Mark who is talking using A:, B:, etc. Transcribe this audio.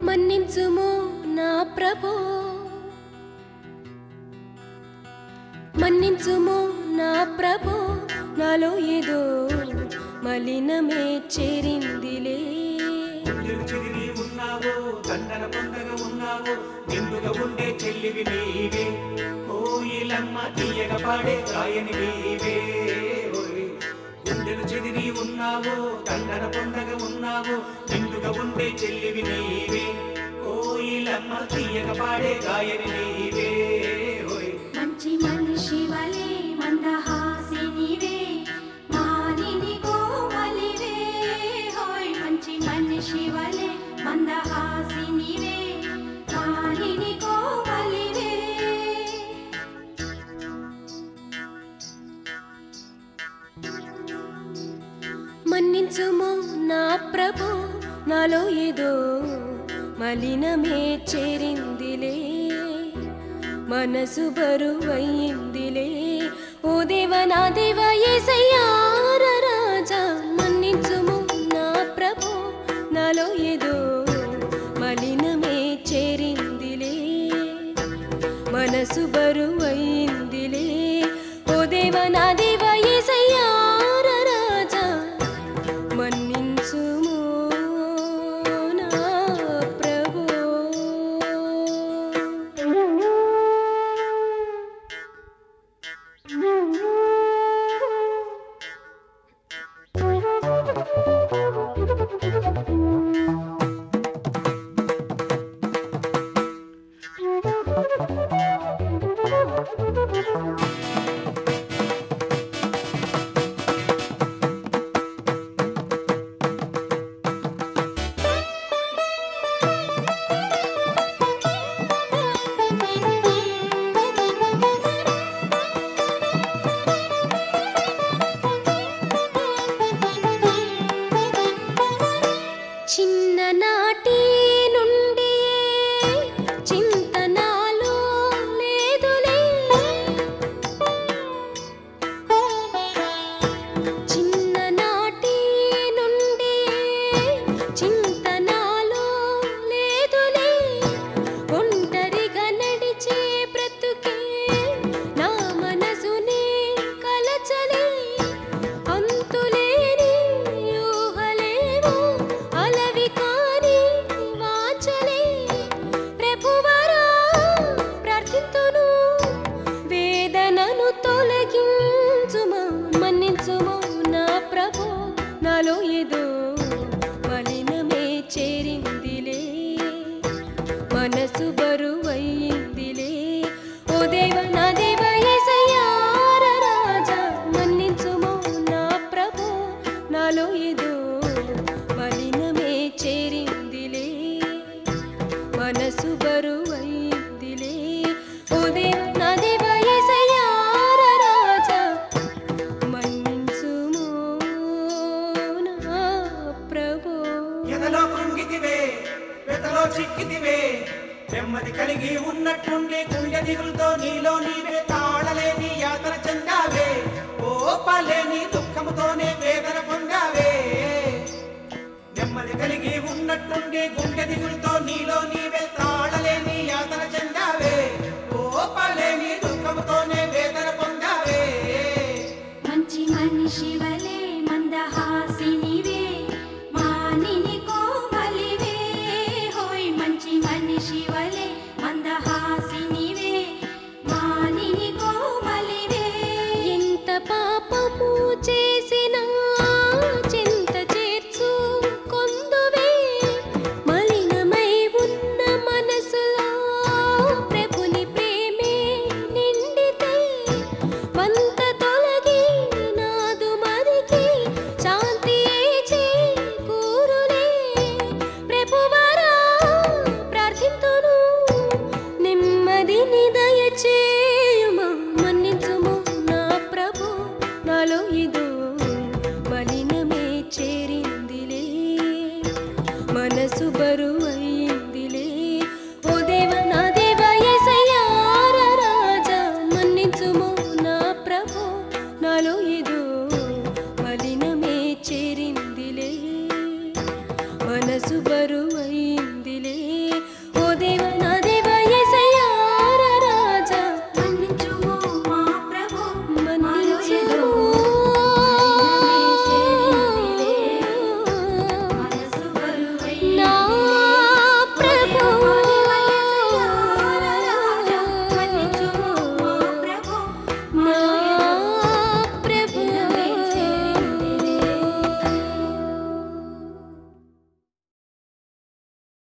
A: మన్నించుము నా ప్రభు మన్నించుము నా ప్రభు నాలో ఏదో మలినమే చేరిందిలే
B: గుండెలు చెదిరి ఉన్నావో దండన పొందగా ఉన్నావో ఎందుగా ఉండే చెల్లివి నీవే కోయిలమ్మ తీయగ పాడే గాయని నీవే ఓయ్. గుండెలు చెదిరి ఉన్నావో దండన పొందగా ఉన్నావో ఎందుగా ఉండే చెల్లివి నీవే కోయిలమ్మ తీయగ పాడే గాయని నీవే ఓయ్.
C: మంచి మనిషి వలే మందహాసినివే మానిని కోమలివే హోయ్ మంచి మనిషి వలే మందహాసినివే మానిని కోమలివే
A: మన్నించుము నా ప్రభు నాలో ఏదో మలినమే చేరిందిలే మనసు బరువయిందిలే ఓ దేవ నా దేవ యేసయ్యా రా రాజా మన్నించుము నా ప్రభు నాలో ఏదో మలినమే చేరిందిలే మనసు బరువయిందిలే ఓ దేవ నా దేవ యేసయ్యా రా రాజా మన్నించుము నా ప్రభు చిన్ననాటి నుండి చింతనాలో లేదులే చిన్ననాటి నుండి చింతనాలో లేదులే ఒంటరిగా నడిచే బ్రతుకే నా మనసుని కలచలే అంతులేని ఊహలేవో అలవి కాని వాంచలే ప్రభువరా ప్రార్థింతును వేదనను తొలగించుమా మన్నించుమా నా ప్రభు నాలో ఏదో మలినమే చేరిందిలే మనసు బరువయిందిలే ఓ దేవ నా దేవ యేసయ్యా రా రాజా మన్నించుమో నా ప్రభు నాలో ఏదో మలినమే చేరిందిలే మనసు బరువయిందిలే ఓ దేవ నా దేవ యేసయ్యా రా రాజా మన్నించుమో నా ప్రభు
B: ఎదలో కృంగితివే వెతలో చిక్కితివే నెమ్మది కలిగి ఉన్నట్టుండి గుండె దిగులతో నీలో నీవే తాళలేని యాతన చెందావే ఓపలేని దుఃఖముతోనే వేదన పొందావే నెమ్మది కలిగి ఉన్నట్టుండి గుండె దిగులతో నీలో నీవే తాళలేని యాతన చెందావే ఓపలేని దుఃఖముతోనే వేదన పొందావే
C: మంచి మనిషి వలే మందహాసినివే మానిని కోమలివే హోయ్ మంచి మనిషి వలే మందహాసినివే మానిని కోమలివే
A: ఎంత పాపము చేసినా చింత చేర్చు కొందువే మలినమై ఉన్న మనసులో ప్రభుని ప్రేమే నిండితే వంత తొలగి నాదు మరికి శాంతి చేకూరులే ప్రభువరా ప్రార్థింతును నెమ్మదిని దయచేయుమా మన్నించుము నా ప్రభు నాలో ఇదో మలినమే చేరిందిలే మనసు బరువయిందిలే ఓ దేవ నా దేవ యేసయ్యా రా రాజా మన్నించుము నా ప్రభు నాలో ఇదో మలినమే చేరిందిలే మనసు బరువు